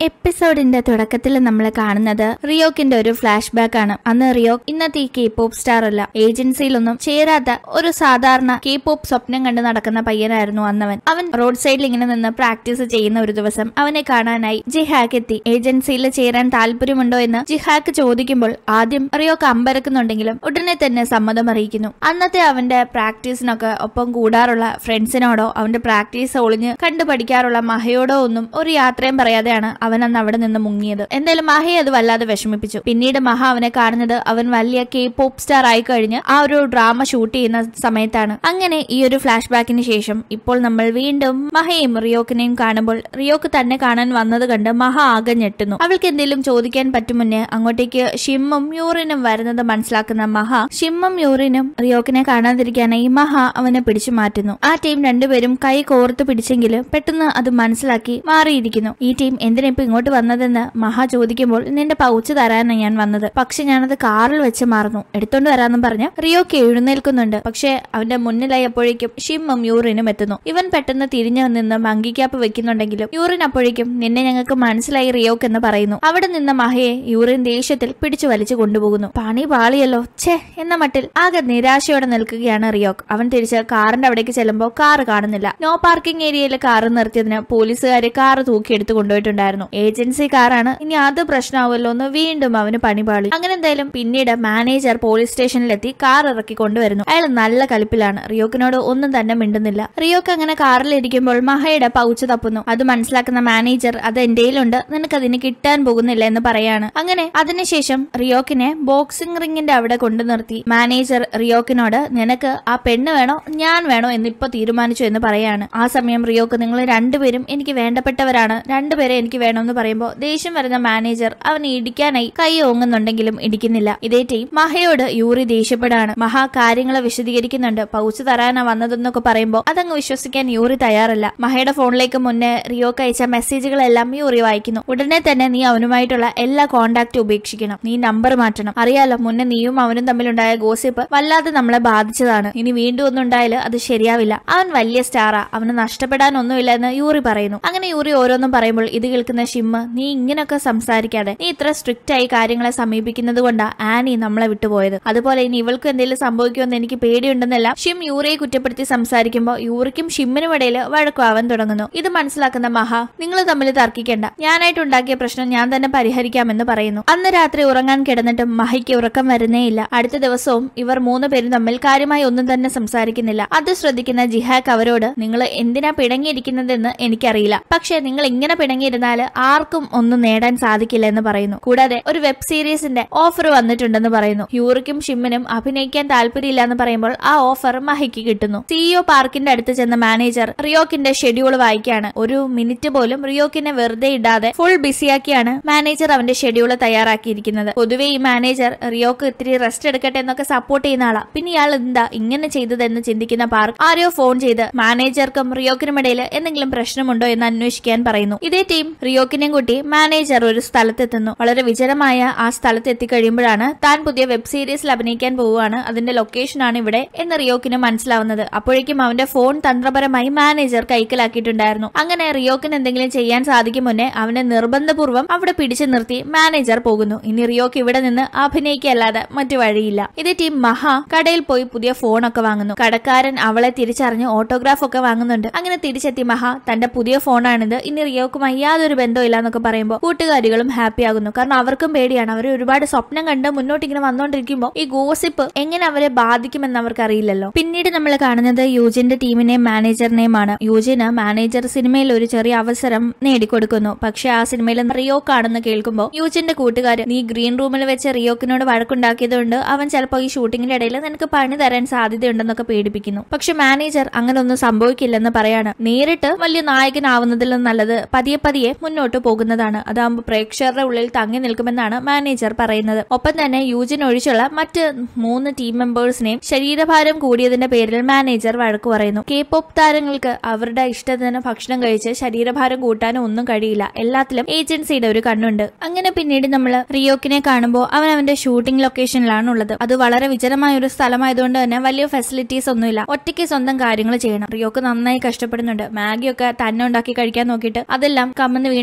എപ്പിസോഡിന്റെ തുടക്കത്തിൽ നമ്മൾ കാണുന്നത് റിയോക്കിന്റെ ഒരു ഫ്ലാഷ് ബാക്ക് ആണ് അന്ന് റിയോക്ക് ഇന്നത്തെ ഈ കെ പോപ്പ് സ്റ്റാർ അല്ല ഏജൻസിയിലൊന്നും ചേരാത്ത ഒരു സാധാരണ കെ പോപ്പ് സ്വപ്നം കണ്ട് നടക്കുന്ന പയ്യനായിരുന്നു അന്നവൻ അവൻ റോഡ് സൈഡിൽ ഇങ്ങനെ നിന്ന് പ്രാക്ടീസ് ചെയ്യുന്ന ഒരു ദിവസം അവനെ കാണാനായി ജിഹാക്ക് എത്തി ഏജൻസിയിൽ ചേരാൻ താല്പര്യമുണ്ടോ എന്ന് ജിഹാക്ക് ചോദിക്കുമ്പോൾ ആദ്യം റിയോക്ക് അമ്പരക്കുന്നുണ്ടെങ്കിലും ഉടനെ തന്നെ സമ്മതം അറിയിക്കുന്നു അന്നത്തെ അവന്റെ പ്രാക്ടീസിനൊക്കെ ഒപ്പം കൂടാറുള്ള ഫ്രണ്ട്സിനോടോ അവന്റെ പ്രാക്ടീസ് ഒളിഞ്ഞ് കണ്ടു പഠിക്കാറുള്ള മഹയോടോ ഒന്നും ഒരു യാത്രയും പറയാതെയാണ് അവൻ അന്ന് അവിടെ നിന്ന് മുങ്ങിയത് എന്തായാലും മഹയെ അത് വല്ലാതെ വിഷമിപ്പിച്ചു പിന്നീട് മഹ അവനെ കാണുന്നത് അവൻ വലിയ കെ പോപ്പ് സ്റ്റാർ ആയി കഴിഞ്ഞ് ആ ഒരു ഡ്രാമ ഷൂട്ട് ചെയ്യുന്ന സമയത്താണ് അങ്ങനെ ഈ ഒരു ഫ്ലാഷ് ബാക്കിന് ശേഷം ഇപ്പോൾ നമ്മൾ വീണ്ടും മഹയും റിയോക്കിനെയും കാണുമ്പോൾ റിയോക്ക് തന്നെ കാണാൻ വന്നത് കണ്ട് മഹ ആകെ ഞെട്ടുന്നു അവൾക്ക് എന്തെങ്കിലും ചോദിക്കാൻ പറ്റും മുന്നേ അങ്ങോട്ടേക്ക് ഷിമ്മും യൂറിനും വരുന്നത് മനസ്സിലാക്കുന്ന മഹ ഷിമ്മും യൂറിനും റിയോക്കിനെ കാണാതിരിക്കാനായി മഹ അവനെ പിടിച്ചു മാറ്റുന്നു ആ ടീം രണ്ടുപേരും കൈ കോർത്ത് പിടിച്ചെങ്കിലും പെട്ടെന്ന് അത് മനസ്സിലാക്കി മാറിയിരിക്കുന്നു ഈ ടീം എന്തിനാ ഇപ്പൊ ഇങ്ങോട്ട് വന്നതെന്ന് മഹ ചോദിക്കുമ്പോൾ നിന്റെ പൗച്ച് തരാനാണ് ഞാൻ വന്നത് പക്ഷെ ഞാനത് കാറിൽ വെച്ച് മറന്നു എടുത്തോണ്ട് വരാന്നും പറഞ്ഞ് റിയോക്ക് എഴുന്നേൽക്കുന്നുണ്ട് പക്ഷെ അവന്റെ മുന്നിലായപ്പോഴേക്കും ഷിമ്മും യൂറിനും എത്തുന്നു ഇവൻ പെട്ടെന്ന് തിരിഞ്ഞു നിന്ന് മങ്കി ക്യാപ്പ് വെക്കുന്നുണ്ടെങ്കിലും യൂറിൻ അപ്പോഴേക്കും നിന്നെ ഞങ്ങൾക്ക് മനസ്സിലായി റിയോക്ക് എന്ന് പറയുന്നു അവിടെ നിന്ന മഹയെ യൂറിൻ ദേഷ്യത്തിൽ പിടിച്ചു വലിച്ചു കൊണ്ടുപോകുന്നു പണി പാളിയല്ലോ ഛേ എന്ന മട്ടിൽ ആകെ നിരാശയോടെ നിൽക്കുകയാണ് റിയോക്ക് അവൻ തിരിച്ച് കാറിന്റെ അവിടേക്ക് ചെല്ലുമ്പോൾ കാറ് കാണുന്നില്ല നോ പാർക്കിംഗ് ഏരിയയിൽ കാറ് നിർത്തിയതിന് പോലീസുകാര് കാറ് തൂക്കിയെടുത്ത് കൊണ്ടുപോയിട്ടുണ്ടായിരുന്നു ഏജൻസി കാറാണ് ഇനി അത് പ്രശ്നമാവുമല്ലോ എന്ന് വീണ്ടും അവന് പണിപാളി അങ്ങനെ എന്തായാലും പിന്നീട് മാനേജർ പോലീസ് സ്റ്റേഷനിലെത്തി കാർ ഇറക്കി കൊണ്ടുവരുന്നു അയാൾ നല്ല കലിപ്പിലാണ് റിയോക്കിനോട് ഒന്നും തന്നെ മിണ്ടുന്നില്ല റിയോക്ക് അങ്ങനെ കാറിലിരിക്കുമ്പോൾ മഹയുടെ പൗച്ച് തപ്പുന്നു അത് മനസ്സിലാക്കുന്ന മാനേജർ അത് എന്റെയിലുണ്ട് നിനക്ക് അതിന് കിട്ടാൻ പോകുന്നില്ല എന്ന് പറയാണ് അങ്ങനെ അതിനുശേഷം റിയോക്കിനെ ബോക്സിംഗ് റിങ്ങിന്റെ അവിടെ കൊണ്ടു നിർത്തി മാനേജർ റിയോക്കിനോട് നിനക്ക് ആ പെണ്ണ് വേണോ ഞാൻ വേണോ എന്ന് ഇപ്പൊ തീരുമാനിച്ചു എന്ന് പറയാണ് ആ സമയം റിയോക്ക് നിങ്ങൾ രണ്ടുപേരും എനിക്ക് വേണ്ടപ്പെട്ടവരാണ് രണ്ടുപേരെ എനിക്ക് വേണമെന്ന് പറയുമ്പോൾ ദേഷ്യം വരുന്ന മാനേജർ അവനെ ഇടിക്കാനായി കൈ ഓങ്ങുന്നുണ്ടെങ്കിലും ഇടിക്കുന്നില്ല ഇതേ ടീം മഹയോട് യൂറി ദേഷ്യപ്പെടാണ് മഹ കാര്യങ്ങൾ വിശദീകരിക്കുന്നുണ്ട് പൗച്ച് തരാനാ വന്നതെന്നൊക്കെ പറയുമ്പോൾ അതങ്ങ് വിശ്വസിക്കാൻ യൂറി തയ്യാറല്ല മഹയുടെ ഫോണിലേക്ക് മുന്നേ റിയോക്ക് അയച്ച മെസ്സേജുകളെല്ലാം യൂറി വായിക്കുന്നു ഉടനെ തന്നെ നീ അവനുമായിട്ടുള്ള എല്ലാ കോണ്ടാക്റ്റും ഉപേക്ഷിക്കണം നീ നമ്പർ മാറ്റണം അറിയാലോ മുന്നേ നീയും അവനും തമ്മിലുണ്ടായ ഗോസിപ്പ് വല്ലാതെ നമ്മളെ ബാധിച്ചതാണ് ഇനി വീണ്ടും ഒന്നും ഉണ്ടായാൽ അത് ശരിയാവില്ല അവൻ വലിയ സ്റ്റാറാ അവന് നഷ്ടപ്പെടാനൊന്നുമില്ല എന്ന് യൂറി പറയുന്നു അങ്ങനെ യൂറി ഓരോന്നും പറയുമ്പോൾ ഇത് കേൾക്കുന്ന ഷിമ്മ് നീ ഇങ്ങനൊക്കെ സംസാരിക്കാതെ നീ ഇത്ര സ്ട്രിക്റ്റ് ആയി കാര്യങ്ങളെ സമീപിക്കുന്നത് കൊണ്ടാ ആനി നമ്മളെ വിട്ടുപോയത് അതുപോലെ ഇനി ഇവൾക്ക് എന്തെങ്കിലും സംഭവിക്കുമെന്ന് എനിക്ക് പേടിയുണ്ടെന്നല്ല ഷിം യൂറിയെ കുറ്റപ്പെടുത്തി സംസാരിക്കുമ്പോൾ യൂറിക്കും ഷിമ്മിനും ഇടയിൽ വഴക്കുവാൻ തുടങ്ങുന്നു ഇത് മനസ്സിലാക്കുന്ന മഹ നിങ്ങൾ തമ്മിൽ തർക്കിക്കേണ്ട ഞാനായിട്ട് ഉണ്ടാക്കിയ പ്രശ്നം ഞാൻ തന്നെ പരിഹരിക്കാമെന്ന് പറയുന്നു അന്ന് രാത്രി ഉറങ്ങാൻ കിടന്നിട്ടും മഹയ്ക്ക് ഉറക്കം വരുന്നേയില്ല അടുത്ത ദിവസവും ഇവർ മൂന്ന് പേരും തമ്മിൽ കാര്യമായി ഒന്നും തന്നെ സംസാരിക്കുന്നില്ല അത് ശ്രദ്ധിക്കുന്ന ജിഹാക്ക് അവരോട് നിങ്ങൾ എന്തിനാ പിണങ്ങിയിരിക്കുന്നതെന്ന് എനിക്കറിയില്ല പക്ഷേ നിങ്ങൾ ഇങ്ങനെ പിണങ്ങിയിരുന്നാൽ ആർക്കും ഒന്നും നേടാൻ സാധിക്കില്ല എന്ന് പറയുന്നു കൂടാതെ ഒരു വെബ് സീരീസിന്റെ ഓഫർ വന്നിട്ടുണ്ടെന്ന് പറയുന്നു യൂറിക്കും ഷിമ്മിനും അഭിനയിക്കാൻ താല്പര്യമില്ല എന്ന് പറയുമ്പോൾ ആ ഓഫർ മഹിക്ക് കിട്ടുന്നു സിഇഒ പാർക്കിന്റെ അടുത്ത് ചെന്ന മാനേജർ റിയോക്കിന്റെ ഷെഡ്യൂൾ വായിക്കാണ് ഒരു മിനിറ്റ് പോലും റിയോക്കിനെ വെറുതെ ഇടാതെ ഫുൾ ബിസിയാക്കിയാണ് മാനേജർ അവന്റെ ഷെഡ്യൂൾ തയ്യാറാക്കിയിരിക്കുന്നത് പൊതുവെ ഈ മാനേജർ റിയോക്ക് ഇത്തിരി റെസ്റ്റ് എടുക്കട്ടെ എന്നൊക്കെ സപ്പോർട്ട് ചെയ്യുന്ന ആളാ പിന്നെ ഇയാൾ എന്താ ഇങ്ങനെ ചെയ്തതെന്ന് ചിന്തിക്കുന്ന പാർക്ക് ആരെയോ ഫോൺ ചെയ്ത് മാനേജർക്കും റിയോക്കിനും ഇടയിൽ എന്തെങ്കിലും പ്രശ്നമുണ്ടോ എന്ന് അന്വേഷിക്കാൻ പറയുന്നു ഇതേ ടീം റിയോക്കിനെയും കൂട്ടി മാനേജർ ഒരു സ്ഥലത്തെത്തുന്നു വളരെ വിജനമായ ആ സ്ഥലത്ത് എത്തിക്കഴിയുമ്പോഴാണ് താൻ പുതിയ വെബ് സീരീസിൽ അഭിനയിക്കാൻ പോവുകയാണ് അതിന്റെ ലൊക്കേഷനാണ് ഇവിടെ എന്ന് റിയോക്കിന് മനസ്സിലാവുന്നത് അപ്പോഴേക്കും അവന്റെ ഫോൺ തന്ത്രപരമായി മാനേജർ കൈക്കലാക്കിയിട്ടുണ്ടായിരുന്നു അങ്ങനെ റിയോക്കിന് എന്തെങ്കിലും ചെയ്യാൻ സാധിക്കും മുന്നേ അവനെ നിർബന്ധപൂർവ്വം അവിടെ പിടിച്ചു നിർത്തി മാനേജർ പോകുന്നു ഇനി റിയോക്ക് ഇവിടെ നിന്ന് അഭിനയിക്കല്ലാതെ മറ്റു വഴിയില്ല ഇതേ ടീം മഹ കടയിൽ പോയി പുതിയ ഫോണൊക്കെ വാങ്ങുന്നു കടക്കാരൻ അവളെ തിരിച്ചറിഞ്ഞ് ഓട്ടോഗ്രാഫ് ഒക്കെ വാങ്ങുന്നുണ്ട് അങ്ങനെ തിരിച്ചെത്തി മഹ തന്റെ പുതിയ ഫോണാണിത് ഇനി റിയോക്കുമായി യാതൊരു ബന്ധമില്ല എന്നൊക്കെ പറയുമ്പോൾ കൂട്ടുകാരികളും ഹാപ്പി ആകുന്നു കാരണം അവർക്കും പേടിയാണ് അവർ ഒരുപാട് സ്വപ്നം കണ്ട് മുന്നോട്ട് ഇങ്ങനെ വന്നുകൊണ്ടിരിക്കുമ്പോൾ ഈ ഗോസിപ്പ് എങ്ങനെ അവരെ ബാധിക്കുമെന്ന് അവർക്ക് അറിയില്ലല്ലോ പിന്നീട് നമ്മൾ കാണുന്നത് യൂജിന്റെ ടീമിനെയും മാനേജറിനെയുമാണ് യൂജിന് മാനേജർ സിനിമയിൽ ഒരു ചെറിയ അവസരം നേടിക്കൊടുക്കുന്നു പക്ഷെ ആ സിനിമയിൽ റിയോക്ക് ആണെന്ന് കേൾക്കുമ്പോൾ യൂജിന്റെ കൂട്ടുകാർ നീ ഗ്രീൻ റൂമിൽ വെച്ച് റിയോക്കിനോട് വഴക്കുണ്ടാക്കിയതുകൊണ്ട് അവൻ ചിലപ്പോൾ ഈ ഷൂട്ടിങ്ങിന്റെ ഇടയിൽ നിനക്ക് പണി തരാൻ സാധ്യതയുണ്ടെന്നൊക്കെ പേടിപ്പിക്കുന്നു പക്ഷെ മാനേജർ അങ്ങനെ ഒന്നും സംഭവിക്കില്ലെന്ന് പറയാണ് നേരിട്ട് വലിയ നായകനാവുന്നതിലും നല്ലത് പതിയെ പതിയെ മുന്നോട്ട് പോകുന്നതാണ് അതാകുമ്പോൾ പ്രേക്ഷകരുടെ ഉള്ളിൽ തങ്ങി നിൽക്കുമെന്നാണ് മാനേജർ പറയുന്നത് ഒപ്പം തന്നെ യൂജിൻ ഒഴിച്ചുള്ള മറ്റ് മൂന്ന് ടീം മെമ്പേഴ്സിനെയും ശരീരഭാരം കൂടിയതിന്റെ പേരിൽ മാനേജർ വഴക്കു പറയുന്നു കെ പോപ്പ് താരങ്ങൾക്ക് അവരുടെ ഇഷ്ടത്തിന് ഭക്ഷണം കഴിച്ച് ശരീരഭാരം കൂട്ടാനും ഒന്നും കഴിയില്ല എല്ലാത്തിലും ഏജൻസിയുടെ ഒരു കണ്ണുണ്ട് അങ്ങനെ പിന്നീട് നമ്മൾ റിയോക്കിനെ കാണുമ്പോൾ അവൻ അവന്റെ ഷൂട്ടിംഗ് ലൊക്കേഷനിലാണ് ഉള്ളത് അത് വളരെ വിജനമായ ഒരു സ്ഥലമായതുകൊണ്ട് തന്നെ വലിയ ഫെസിലിറ്റീസ് ഒന്നുമില്ല ഒറ്റയ്ക്ക് സ്വന്തം കാര്യങ്ങൾ ചെയ്യണം റിയോക്ക് നന്നായി കഷ്ടപ്പെടുന്നുണ്ട് മാഗിയൊക്കെ തന്നെ ഉണ്ടാക്കി കഴിക്കാൻ നോക്കിയിട്ട് അതെല്ലാം കമ്മന്ന് വീണ്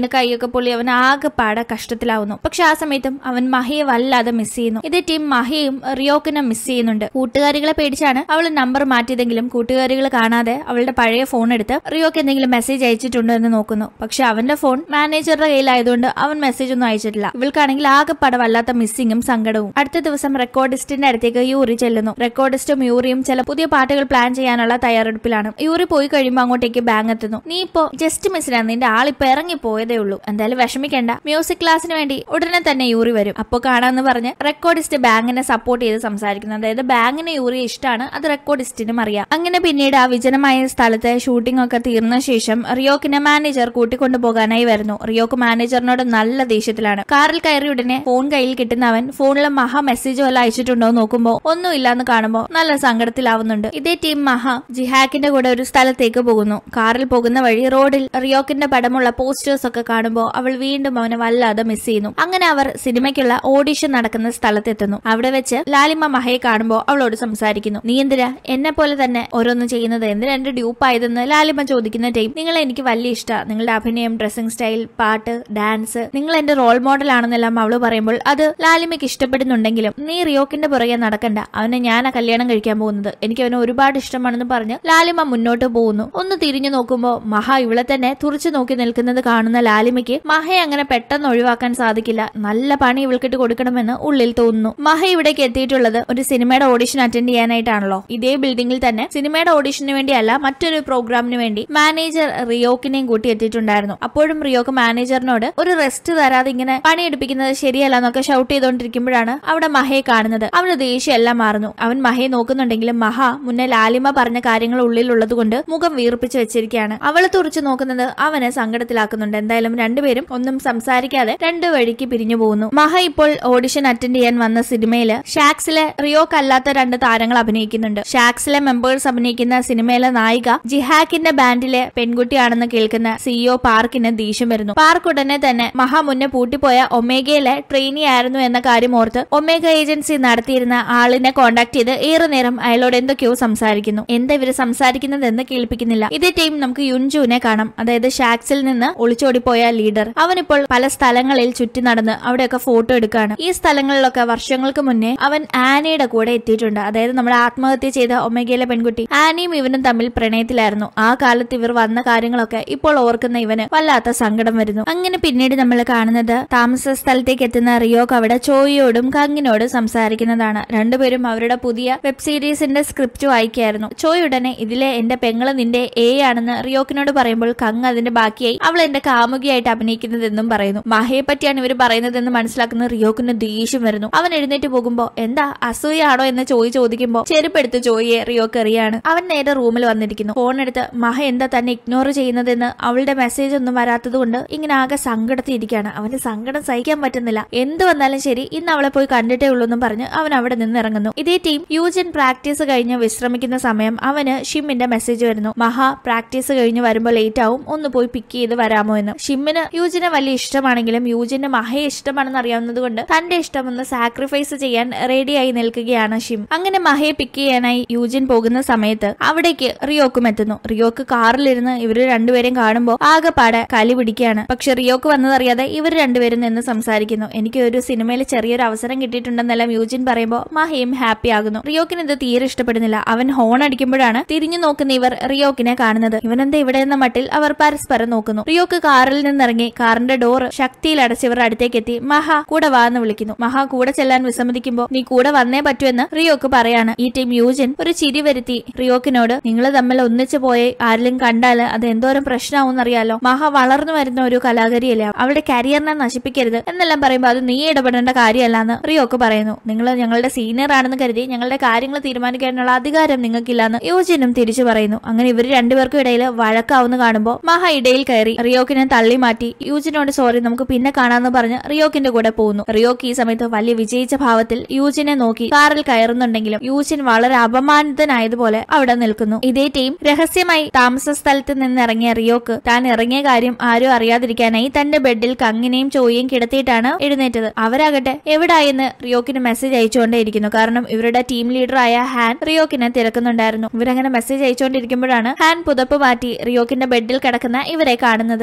കൈയൊക്കെ പൊള്ളി അവൻ ആകെപ്പാടെ കഷ്ടത്തിലാവുന്നു പക്ഷെ ആ സമയത്തും അവൻ മഹിയെ വല്ലാതെ മിസ് ചെയ്യുന്നു ഇതേ ടീം മഹിയും റിയോക്കിനെ മിസ് ചെയ്യുന്നുണ്ട് കൂട്ടുകാരികളെ പേടിച്ചാണ് അവൾ നമ്പർ മാറ്റിയതെങ്കിലും കൂട്ടുകാരികൾ കാണാതെ അവളുടെ പഴയ ഫോൺ എടുത്ത് റിയോക്ക് എന്തെങ്കിലും മെസ്സേജ് അയച്ചിട്ടുണ്ടോ എന്ന് നോക്കുന്നു പക്ഷെ അവന്റെ ഫോൺ മാനേജറുടെ കയ്യിലായതുകൊണ്ട് അവൻ മെസ്സേജ് ഒന്നും അയച്ചിട്ടില്ല ഇവൾക്കാണെങ്കിൽ ആകെപ്പാടെ വല്ലാത്ത മിസ്സിങ്ങും സങ്കടവും അടുത്ത ദിവസം റെക്കോർഡിസ്റ്റിന്റെ അടുത്തേക്ക് യൂറി ചെല്ലുന്നു റെക്കോർഡിസ്റ്റും യൂറിയും ചില പുതിയ പാട്ടുകൾ പ്ലാൻ ചെയ്യാനുള്ള തയ്യാറെടുപ്പിലാണ് യൂറി പോയി കഴിയുമ്പോൾ അങ്ങോട്ടേക്ക് ബാങ് എത്തുന്നു നീ ഇപ്പോ ജസ്റ്റ് മിസ്സിനാണ് നിന്റെ ആളിപ്പോ ഇറങ്ങി പോയതേ ഉള്ളൂ എന്തായാലും വിഷമിക്കേണ്ട മ്യൂസിക് ക്ലാസ്സിന് വേണ്ടി ഉടനെ തന്നെ യൂറി വരും അപ്പൊ കാണാന്ന് പറഞ്ഞ് റെക്കോർഡിസ്റ്റ് ബാങ്കിനെ സപ്പോർട്ട് ചെയ്ത് സംസാരിക്കുന്നു അതായത് ബാങ്കിന് യൂറി ഇഷ്ടമാണ് അത് റെക്കോർഡിസ്റ്റിനും അറിയാം അങ്ങനെ പിന്നീട് ആ വിജനമായ സ്ഥലത്തെ ഷൂട്ടിംഗ് ഒക്കെ തീർന്ന ശേഷം റിയോക്കിനെ മാനേജർ കൂട്ടിക്കൊണ്ടു പോകാനായി വരുന്നു റിയോക്ക് മാനേജറിനോട് നല്ല ദേഷ്യത്തിലാണ് കാറിൽ കയറി ഉടനെ ഫോൺ കയ്യിൽ കിട്ടുന്നവൻ ഫോണിൽ മഹ മെസ്സേജ് വല്ല അയച്ചിട്ടുണ്ടോ എന്ന് നോക്കുമ്പോ ഒന്നുമില്ലാന്ന് കാണുമ്പോ നല്ല സങ്കടത്തിലാവുന്നുണ്ട് ഇതേ ടീം മഹ ജിഹാക്കിന്റെ കൂടെ ഒരു സ്ഥലത്തേക്ക് പോകുന്നു കാറിൽ പോകുന്ന വഴി റോഡിൽ റിയോക്കിന്റെ പടമുള്ള പോസ്റ്റേഴ്സ് ഒക്കെ കാണുമ്പോൾ അവൾ വീണ്ടും അവനെ വല്ലാതെ മിസ് ചെയ്യുന്നു അങ്ങനെ അവർ സിനിമയ്ക്കുള്ള ഓഡിഷൻ നടക്കുന്ന സ്ഥലത്തെത്തുന്നു അവിടെ വെച്ച് ലാലിമ മഹയെ കാണുമ്പോൾ അവളോട് സംസാരിക്കുന്നു നീ എന്തിനാ എന്നെ പോലെ തന്നെ ഓരോന്ന് ചെയ്യുന്നത് എന്തിനാ എന്റെ ഡ്യൂപ്പായതെന്ന് ലാലിമ ചോദിക്കുന്ന ടൈം നിങ്ങളെ എനിക്ക് വലിയ ഇഷ്ടമാണ് നിങ്ങളുടെ അഭിനയം ഡ്രസ്സിംഗ് സ്റ്റൈൽ പാട്ട് ഡാൻസ് നിങ്ങൾ എന്റെ റോൾ മോഡൽ ആണെന്നെല്ലാം അവള് പറയുമ്പോൾ അത് ലാലിമയ്ക്ക് ഇഷ്ടപ്പെടുന്നുണ്ടെങ്കിലും നീ റിയോക്കിന്റെ പുറകെ നടക്കണ്ട അവനെ ഞാനാ കല്യാണം കഴിക്കാൻ പോകുന്നത് എനിക്ക് അവനെ ഒരുപാട് ഇഷ്ടമാണെന്ന് പറഞ്ഞ് ലാലിമ മുന്നോട്ട് പോകുന്നു ഒന്ന് തിരിഞ്ഞു നോക്കുമ്പോൾ മഹ ഇവളെ തന്നെ തുറച്ചു നോക്കി നിൽക്കുന്നത് കാണുന്ന ലാലിമയ്ക്ക് മഹയെ അങ്ങനെ പെട്ടെന്ന് ഒഴിവാക്കാൻ സാധിക്കില്ല നല്ല പണി ഇവൾക്കിട്ട് കൊടുക്കണമെന്ന് ഉള്ളിൽ തോന്നുന്നു മഹ ഇവിടേക്ക് എത്തിയിട്ടുള്ളത് ഒരു സിനിമയുടെ ഓഡിഷൻ അറ്റൻഡ് ചെയ്യാനായിട്ടാണല്ലോ ഇതേ ബിൽഡിംഗിൽ തന്നെ സിനിമയുടെ ഓഡിഷന് വേണ്ടിയല്ല മറ്റൊരു പ്രോഗ്രാമിന് വേണ്ടി മാനേജർ റിയോക്കിനെയും കൂട്ടി എത്തിയിട്ടുണ്ടായിരുന്നു അപ്പോഴും റിയോക്ക് മാനേജറിനോട് ഒരു റെസ്റ്റ് തരാതെ ഇങ്ങനെ പണിയെടുപ്പിക്കുന്നത് ശരിയല്ല എന്നൊക്കെ ഷൗട്ട് ചെയ്തുകൊണ്ടിരിക്കുമ്പോഴാണ് അവിടെ മഹയെ കാണുന്നത് അവന് ദേഷ്യം എല്ലാം മാറുന്നു അവൻ മഹയെ നോക്കുന്നുണ്ടെങ്കിലും മഹ മുന്നേ ലാലിമ പറഞ്ഞ കാര്യങ്ങൾ ഉള്ളിലുള്ളത് കൊണ്ട് മുഖം വീർപ്പിച്ച് വെച്ചിരിക്കുകയാണ് അവളെ തുറച്ചു നോക്കുന്നത് അവനെ സങ്കടത്തിലാക്കുന്നുണ്ട് എന്തായാലും രണ്ടുപേരും ഒന്നും സംസാരിക്കാതെ രണ്ടു വഴിക്ക് പിരിഞ്ഞു പോകുന്നു മഹ ഇപ്പോൾ ഓഡിഷൻ അറ്റൻഡ് ചെയ്യാൻ വന്ന സിനിമയില് ഷാക്സിലെ റിയോക്ക് അല്ലാത്ത രണ്ട് താരങ്ങൾ അഭിനയിക്കുന്നുണ്ട് ഷാക്സിലെ മെമ്പേഴ്സ് അഭിനയിക്കുന്ന സിനിമയിലെ നായിക ജിഹാക്കിന്റെ ബാൻഡിലെ പെൺകുട്ടിയാണെന്ന് കേൾക്കുന്ന സിഇഒ പാർക്കിന് ദേഷ്യം വരുന്നു പാർക്ക് ഉടനെ തന്നെ മഹ മുന്നേ പൂട്ടിപ്പോയ ഒമേഗയിലെ ട്രെയിനി ആയിരുന്നു എന്ന കാര്യം ഓർത്ത് ഒമേഗ ഏജൻസി നടത്തിയിരുന്ന ആളിനെ കോണ്ടാക്ട് ചെയ്ത് ഏറെ നേരം അയാളോട് എന്തൊക്കെയോ സംസാരിക്കുന്നു എന്താ ഇവര് സംസാരിക്കുന്നത് എന്ന് കേൾപ്പിക്കുന്നില്ല ഇതേ ടൈം നമുക്ക് യുൻജുവിനെ കാണാം അതായത് ഷാക്സിൽ നിന്ന് ഒളിച്ചോടിപ്പോയ ലീഡർ അവനിപ്പോൾ പല സ്ഥലങ്ങളിൽ ചുറ്റി നടന്ന് അവിടെയൊക്കെ ഫോട്ടോ എടുക്കുകയാണ് ഈ സ്ഥലങ്ങളിലൊക്കെ വർഷങ്ങൾക്ക് മുന്നേ അവൻ ആനയുടെ കൂടെ എത്തിയിട്ടുണ്ട് അതായത് നമ്മുടെ ആത്മഹത്യ ചെയ്ത ഒമേഗയിലെ പെൺകുട്ടി ആനയും ഇവനും തമ്മിൽ പ്രണയത്തിലായിരുന്നു ആ കാലത്ത് ഇവർ വന്ന കാര്യങ്ങളൊക്കെ ഇപ്പോൾ ഓർക്കുന്ന ഇവന് വല്ലാത്ത സങ്കടം വരുന്നു അങ്ങനെ പിന്നീട് നമ്മൾ കാണുന്നത് താമസ സ്ഥലത്തേക്ക് എത്തുന്ന റിയോക്ക് അവിടെ ചോയിയോടും കങ്ങിനോടും സംസാരിക്കുന്നതാണ് രണ്ടുപേരും അവരുടെ പുതിയ വെബ് സീരീസിന്റെ സ്ക്രിപ്റ്റ് വായിക്കായിരുന്നു ചോയ് ഉടനെ ഇതിലെ എന്റെ പെങ്ങള് നിന്റെ എ ആണെന്ന് റിയോക്കിനോട് പറയുമ്പോൾ കങ് അതിന്റെ ബാക്കിയായി അവൾ എന്റെ കാമുകിയായിട്ട് അഭിനയിക്കുന്നതെന്നും പറയുന്നു മഹയെ പറ്റിയാണ് ഇവർ പറയുന്നതെന്ന് മനസ്സിലാക്കുന്ന റിയോക്കിന് ദേഷ്യം വരുന്നു അവൻ എഴുന്നേറ്റ് പോകുമ്പോ എന്താ അസൂയാണോ എന്ന് ചോയ് ചോദിക്കുമ്പോ ചെരുപ്പെടുത്ത് ചോയിയെ റിയോക്ക് എറിയാണ് അവൻ നേരെ റൂമിൽ വന്നിരിക്കുന്നു ഫോൺ എടുത്ത് മഹ എന്താ തന്നെ ഇഗ്നോർ ചെയ്യുന്നതെന്ന് അവളുടെ മെസ്സേജ് ഒന്നും വരാത്തത് കൊണ്ട് ഇങ്ങനെ ആകെ സങ്കടത്തിയിരിക്കുകയാണ് അവന് സങ്കടം സഹിക്കാൻ പറ്റുന്നില്ല എന്ത് വന്നാലും ശരി ഇന്ന് അവളെ പോയി കണ്ടിട്ടേ ഉള്ളൂ എന്നും പറഞ്ഞ് അവൻ അവിടെ നിന്ന് ഇറങ്ങുന്നു ഇതേ ടീം യൂജിൻ പ്രാക്ടീസ് കഴിഞ്ഞ് വിശ്രമിക്കുന്ന സമയം അവന് ഷിമ്മിന്റെ മെസ്സേജ് വരുന്നു മഹ പ്രാക്ടീസ് കഴിഞ്ഞ് വരുമ്പോൾ ലേറ്റ് ആവും ഒന്ന് പോയി പിക്ക് ചെയ്ത് വരാമോ എന്ന് ഷിമ്മിന് യൂജിനെ വലിയ ഇഷ്ടമാണെങ്കിലും യൂജിന് മഹയെ ഇഷ്ടമാണെന്ന് അറിയാവുന്നത് കൊണ്ട് തന്റെ ഇഷ്ടം ഒന്ന് സാക്രിഫൈസ് ചെയ്യാൻ റെഡിയായി നിൽക്കുകയാണ് ഷിം അങ്ങനെ മഹയെ പിക്ക് ചെയ്യാനായി യൂജിൻ പോകുന്ന സമയത്ത് അവിടേക്ക് റിയോക്കും എത്തുന്നു റിയോക്ക് കാറിലിരുന്ന് ഇവര് രണ്ടുപേരും കാണുമ്പോൾ ആകെപ്പാടെ കലി പിടിക്കുകയാണ് പക്ഷെ റിയോക്ക് വന്നതറിയാതെ ഇവർ രണ്ടുപേരും നിന്ന് സംസാരിക്കുന്നു എനിക്ക് ഒരു സിനിമയിൽ ചെറിയൊരു അവസരം കിട്ടിയിട്ടുണ്ടെന്നെല്ലാം യൂജിൻ പറയുമ്പോൾ മഹയും ഹാപ്പി ആകുന്നു റിയോക്കിന് ഇത് തീരെ ഇഷ്ടപ്പെടുന്നില്ല അവൻ ഹോൺ അടിക്കുമ്പോഴാണ് തിരിഞ്ഞു നോക്കുന്ന ഇവർ റിയോക്കിനെ കാണുന്നത് ഇവനെന്താ ഇവിടെ എന്ന മട്ടിൽ അവർ പരസ്പരം നോക്കുന്നു റിയോക്ക് കാറിൽ നിന്നിറങ്ങി കാറിന്റെ ഡോർ ശക്തിയിൽ അടച്ച് ഇവരുടെ അടുത്തേക്ക് എത്തി മഹ കൂടെ വാ എന്ന് വിളിക്കുന്നു മഹ കൂടെ ചെല്ലാൻ വിസമ്മതിക്കുമ്പോൾ നീ കൂടെ വന്നേ പറ്റുമെന്ന് റിയോക്ക് പറയാണ് ഈ ടീം യൂജിൻ ഒരു ചിരി വരുത്തി റിയോക്കിനോട് നിങ്ങൾ തമ്മിൽ ഒന്നിച്ചു പോയി ആരെങ്കിലും കണ്ടാല് അത് എന്തോരം പ്രശ്നമാവും അറിയാലോ മഹ വളർന്നു വരുന്ന ഒരു കലാകാരിയല്ലേ അവളുടെ കരിയറിനെ നശിപ്പിക്കരുത് എന്നെല്ലാം പറയുമ്പോൾ അത് നീ ഇടപെടേണ്ട കാര്യമല്ലെന്ന് റിയോക്ക് പറയുന്നു നിങ്ങൾ ഞങ്ങളുടെ സീനിയർ ആണെന്ന് കരുതി ഞങ്ങളുടെ കാര്യങ്ങൾ തീരുമാനിക്കാനുള്ള അധികാരം നിങ്ങൾക്കില്ലെന്ന് യൂജിനും തിരിച്ചു പറയുന്നു അങ്ങനെ ഇവർ രണ്ടുപേർക്കും ഇടയിൽ വഴക്കാവുന്ന കാണുമ്പോൾ മഹ ഇടയിൽ കയറി റിയോക്കിനെ തള്ളി മാറ്റി യൂജിനോട് സോറി നമുക്ക് പിന്നെ കാണാന്ന് പറഞ്ഞ് റിയോക്കിന്റെ കൂടെ പോകുന്നു റിയോക്ക് ഈ സമയത്ത് വലിയ വിജയിച്ച ഭാവത്തിൽ യൂജിനെ നോക്കി കാറിൽ കയറുന്നുണ്ടെങ്കിലും യൂജിൻ വളരെ അപമാനിതനായതുപോലെ അവിടെ നിൽക്കുന്നു ഇതേ ടീം രഹസ്യമായി താമസ സ്ഥലത്ത് നിന്ന് ഇറങ്ങിയ റിയോക്ക് താൻ ഇറങ്ങിയ കാര്യം ആരും അറിയാതിരിക്കാനായി തന്റെ ബെഡിൽ കങ്ങിനെയും ചോയും കിടത്തിയിട്ടാണ് എഴുന്നേറ്റത് അവരാകട്ടെ എവിടായെന്ന് റിയോക്കിന് മെസ്സേജ് അയച്ചുകൊണ്ടേയിരിക്കുന്നു കാരണം ഇവരുടെ ടീം ലീഡറായ ഹാൻ റിയോക്കിനെ തിരക്കുന്നുണ്ടായിരുന്നു ഇവരങ്ങനെ മെസ്സേജ് അയച്ചുകൊണ്ടിരിക്കുമ്പോഴാണ് ഹാൻ പുതപ്പ് മാറ്റി റിയോക്കിന്റെ ബെഡിൽ കിടക്കുന്ന ഇവരെ കാണുന്നത് റിയോക്ക്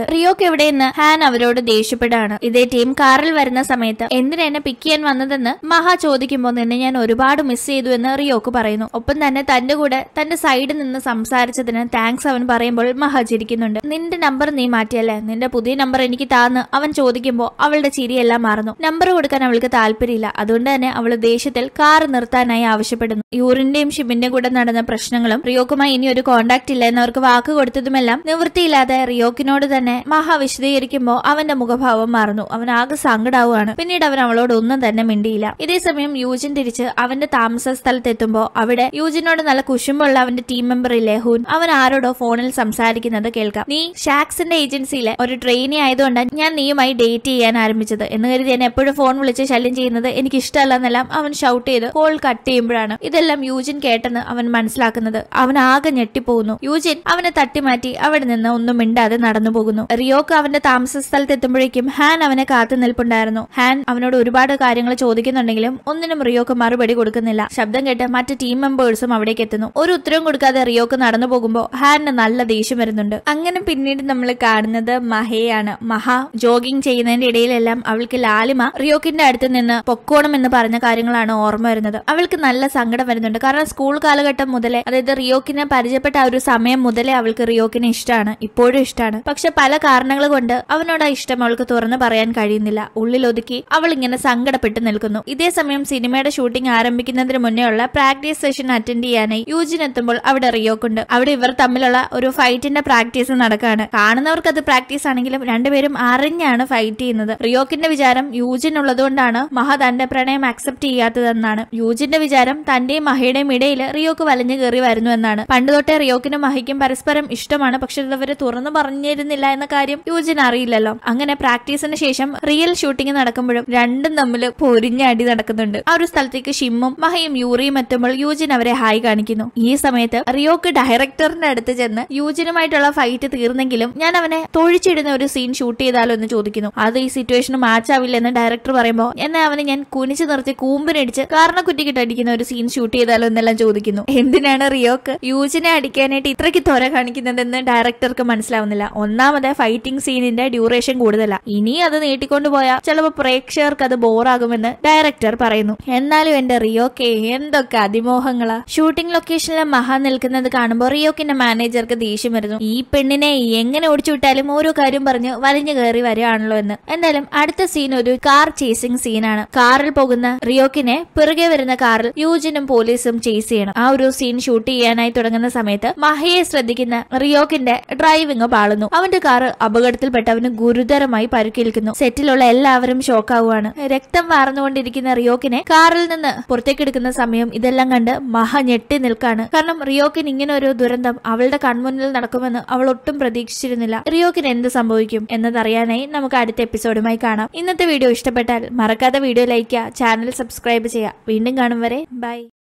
എവിടെയെന്ന് ഹാൻ അവരോട് ദേഷ്യപ്പെടുകയാണ് ഇതേ ടീം കാറിൽ വരുന്ന സമയത്ത് എന്തിനാ എന്നെ പിക്ക് ചെയ്യാൻ വന്നതെന്ന് മഹ ചോദിക്കുമ്പോൾ നിന്നെ ഞാൻ ഒരുപാട് മിസ് ചെയ്തു എന്ന് റിയോക്ക് പറയുന്നു ഒപ്പം തന്നെ തന്റെ കൂടെ തന്റെ സൈഡിൽ നിന്ന് സംസാരിച്ചതിന് താങ്ക്സ് അവൻ പറയുമ്പോൾ മഹ ചിരിക്കുന്നുണ്ട് നിന്റെ നമ്പർ നീ മാറ്റിയല്ലേ നിന്റെ പുതിയ നമ്പർ എനിക്ക് താന്ന് അവൻ ചോദിക്കുമ്പോൾ അവളുടെ ചിരിയെല്ലാം മാറുന്നു നമ്പർ കൊടുക്കാൻ അവൾക്ക് താല്പര്യമില്ല അതുകൊണ്ട് തന്നെ അവൾ ദേഷ്യത്തിൽ കാർ നിർത്താനായി ആവശ്യപ്പെടുന്നു യൂറിന്റെയും ഷിബിന്റെയും കൂടെ നടന്ന പ്രശ്നങ്ങളും റിയോക്കുമായി ഇനി ഒരു കോണ്ടാക്ട് ഇല്ല എന്ന് അവർക്ക് വാക്ക് കൊടുത്തതുമെല്ലാം നിവൃത്തിയില്ലാതെ റിയോക്കിനോട് തന്നെ മഹ വിശദീകരിക്കുമ്പോൾ അവന്റെ മുഖഭാവം മാറുന്നു അവൻ ആകെ സങ്കടാവുകയാണ് പിന്നീട് അവൻ അവളോട് ഒന്നും തന്നെ മിണ്ടിയില്ല ഇതേസമയം യൂജിൻ തിരിച്ച് അവന്റെ താമസ സ്ഥലത്തെത്തുമ്പോൾ അവിടെ യൂജിനോട് നല്ല കുശുമ്പുള്ള അവന്റെ ടീം മെമ്പർ ഇല്ലേ ഹൂൻ അവൻ ആരോടോ ഫോണിൽ സംസാരിക്കുന്നത് കേൾക്കാം നീ ഷാക്സിന്റെ ഏജൻസിയിലെ ഒരു ട്രെയിനി ആയതുകൊണ്ട് ഞാൻ നീയുമായി ഡേറ്റ് ചെയ്യാൻ ആരംഭിച്ചത് എന്ന് കരുതി എന്നെ എപ്പോഴും ഫോൺ വിളിച്ച് ശല്യം ചെയ്യുന്നത് എനിക്ക് ഇഷ്ടമല്ല എന്നെല്ലാം അവൻ ഷൗട്ട് ചെയ്ത് കോൾ കട്ട് ചെയ്യുമ്പോഴാണ് ഇതെല്ലാം യൂജിൻ കേട്ടെന്ന് അവൻ മനസ്സിലാക്കുന്നത് അവൻ ആകെ ഞെട്ടിപ്പോകുന്നു യൂജിൻ അവനെ തട്ടിമാറ്റി അവിടെ നിന്ന് ഒന്നും മിണ്ടാതെ നടന്നു പോകുന്നു റിയോക്ക് അവന്റെ താമസ സ്ഥലത്ത് എത്തുമ്പോഴേക്കും ഹാൻ അവനെ കാത്തു നിൽപ്പുണ്ടായിരുന്നു ഹാൻ അവനോട് ഒരുപാട് കാര്യങ്ങൾ ചോദിക്കുന്നുണ്ടെങ്കിലും ഒന്നിനും റിയോക്ക് മറുപടി കൊടുക്കുന്നില്ല ശബ്ദം കേട്ട് മറ്റ് ടീം മെമ്പേഴ്സും അവിടേക്ക് എത്തുന്നു ഒരു ഉത്തരവും കൊടുക്കാതെ റിയോക്ക് നടന്നു പോകുമ്പോൾ ഹാനിന് നല്ല ദേഷ്യം വരുന്നുണ്ട് അങ്ങനെ പിന്നീട് നമ്മൾ കാണുന്നത് മഹയാണ് മഹ ജോഗിങ് ചെയ്യുന്നതിന്റെ ഇടയിലെല്ലാം അവൾക്ക് ലാലിമ റിയോക്കിന്റെ അടുത്ത് നിന്ന് പൊക്കോണം എന്ന് പറഞ്ഞ കാര്യങ്ങളാണ് ഓർമ്മ വരുന്നത് അവൾക്ക് നല്ല സങ്കടം വരുന്നുണ്ട് കാരണം സ്കൂൾ കാലഘട്ടം മുതലേ അതായത് റിയോക്കിനെ പരിചയപ്പെട്ട ആ ഒരു സമയം മുതലേ അവൾക്ക് റിയോക്കിനെ ഇഷ്ടമാണ് ഇപ്പോഴും ഇഷ്ടമാണ് പക്ഷെ പല കാരണങ്ങൾ കൊണ്ട് അവനോട് ആ ഇഷ്ടം അവൾക്ക് തുറന്നു പറയാൻ കഴിയുന്നില്ല ഉള്ളിൽ ഒതുക്കി അവൾ ഇങ്ങനെ സങ്കടപ്പെട്ട് നിൽക്കുന്നു ഇതേ സമയം സിനിമയുടെ ഷൂട്ടിംഗ് ആരംഭിക്കുന്നതിന് മുന്നേ ഉള്ള പ്രാക്ടീസ് സെഷൻ അറ്റൻഡ് ചെയ്യാനായി യൂജിൻ എത്തുമ്പോൾ അവിടെ റിയോക്കുണ്ട് അവിടെ ഇവർ തമ്മിലുള്ള ഒരു ഫൈറ്റിന്റെ പ്രാക്ടീസ് നടക്കാണ് കാണുന്നവർക്ക് അത് പ്രാക്ടീസ് ആണെങ്കിലും രണ്ടുപേരും അറിഞ്ഞാണ് ഫൈറ്റ് ചെയ്യുന്നത് റിയോക്കിന്റെ വിചാരം യൂജിൻ ഉള്ളതുകൊണ്ടാണ് മഹ തന്റെ പ്രണയം അക്സെപ്റ്റ് ചെയ്യാത്തതെന്നാണ് യൂജിന്റെ വിചാരം തന്റെയും മഹയുടെയും ഇടയിൽ റിയോക്ക് വലിഞ്ഞു കയറി വരുന്നു എന്നാണ് പണ്ട് തൊട്ടേ റിയോക്കിനും മഹയ്ക്കും പരസ്പരം ഇഷ്ടമാണ് പക്ഷെ ഇത് അവര് തുറന്നു പറഞ്ഞിരുന്നില്ല എന്ന കാര്യം യൂജിൻ അറിയില്ലല്ലോ അങ്ങനെ പ്രാക്ടീസിന് ശേഷം റിയൽ ഷൂട്ടിംഗ് നടക്കുമ്പോഴും രണ്ടും തമ്മിൽ പൊരിഞ്ഞ അടി നടക്കുന്നുണ്ട് ആ ഒരു സ്ഥലത്തേക്ക് ഷിമ്മും മഹയും യൂറിയും എത്തുമ്പോൾ യൂജിൻ അവരെ ഹായ് കാണിക്കുന്നു ഈ സമയത്ത് റിയോക്ക് ഡയറക്ടറിന്റെ അടുത്ത് ചെന്ന് യൂജിനുമായിട്ടുള്ള ഫൈറ്റ് തീർന്നെങ്കിലും ഞാൻ അവനെ തൊഴിച്ചിടുന്ന ഒരു സീൻ ഷൂട്ട് ചെയ്താലോ എന്ന് ചോദിക്കുന്നു അത് ഈ സിറ്റുവേഷന് മാച്ച് ആവില്ലെന്ന് ഡയറക്ടർ പറയുമ്പോൾ എന്നെ അവനെ ഞാൻ കുനിച്ചു നിർത്തി കൂമ്പിനടിച്ച് കാരണക്കുറ്റിക്കിട്ട് അടിക്കുന്ന ഒരു സീൻ ഷൂട്ട് ചെയ്താലോ എന്നെല്ലാം ചോദിക്കുന്നു എന്തിനാണ് റിയോക്ക് യൂജിനെ അടിക്കാനായിട്ട് ഇത്രയ്ക്ക് ത്വര കാണിക്കുന്നതെന്ന് ഡയറക്ടർക്ക് മനസ്സിലാവുന്നില്ല ഒന്നാമത് ഫൈറ്റിംഗ് സീനിന്റെ ഡ്യൂറേഷൻ കൂടുതലാ ഇനി അത് നീട്ടിക്കൊണ്ടുപോയാൽ ചിലപ്പോൾ പ്രേക്ഷകർക്ക് അത് ബോറാകുമെന്ന് ഡയറക്ടർ പറയുന്നു എന്നാലും എന്റെ റിയോക്കെ എന്തൊക്കെ അതിമോഹങ്ങളാ ഷൂട്ടിംഗ് ലൊക്കേഷനിലെ മഹ നിൽക്കുന്നത് കാണുമ്പോൾ റിയോക്കിന്റെ മാനേജർക്ക് ദേഷ്യം വരുന്നു ഈ പെണ്ണിനെ എങ്ങനെ ഓടിച്ചു വിട്ടാലും ഓരോ കാര്യം പറഞ്ഞ് വലിഞ്ഞു കയറി വരികയാണല്ലോ എന്ന് എന്തായാലും അടുത്ത സീൻ ഒരു കാർ ചേസിംഗ് സീനാണ് കാറിൽ പോകുന്ന റിയോക്കിനെ പിറകെ വരുന്ന കാറിൽ യൂജിനും പോലീസും ചേസ് ചെയ്യണം ആ ഒരു സീൻ ഷൂട്ട് ചെയ്യാനായി തുടങ്ങുന്ന സമയത്ത് മഹയെ ശ്രദ്ധിക്കുന്ന റിയോക്കിന്റെ ഡ്രൈവിംഗ് പാളുന്നു അവന്റെ കാറ് അപകടത്തിൽപ്പെട്ട് അവന് ഗുരുതരമായി പരിക്കേൽക്കുന്നു സെറ്റിലുള്ള എല്ലാവരും ഷോക്കാവുകയാണ് രക്തം വാർന്നുകൊണ്ടിരിക്കുന്ന റിയോക്കിനെ കാറിൽ നിന്ന് പുറത്തേക്കെടുക്കുന്ന സമയം ഇതെല്ലാം കണ്ട് മഹ ഞെട്ടി നിൽക്കാണ് കാരണം റിയോക്കിന് ഇങ്ങനെ ഒരു ദുരന്തം അവളുടെ കൺമുന്നിൽ നടക്കുമെന്ന് അവൾ ഒട്ടും പ്രതീക്ഷിച്ചിരുന്നില്ല റിയോക്കിന് എന്ത് സംഭവിക്കും എന്നതറിയാനായി നമുക്ക് അടുത്ത എപ്പിസോഡുമായി കാണാം ഇന്നത്തെ വീഡിയോ ഇഷ്ടപ്പെട്ടാൽ മറക്കാതെ വീഡിയോ ലൈക്ക് ചെയ്യുക ചാനൽ സബ്സ്ക്രൈബ് ചെയ്യുക വീണ്ടും കാണും വരെ ബൈ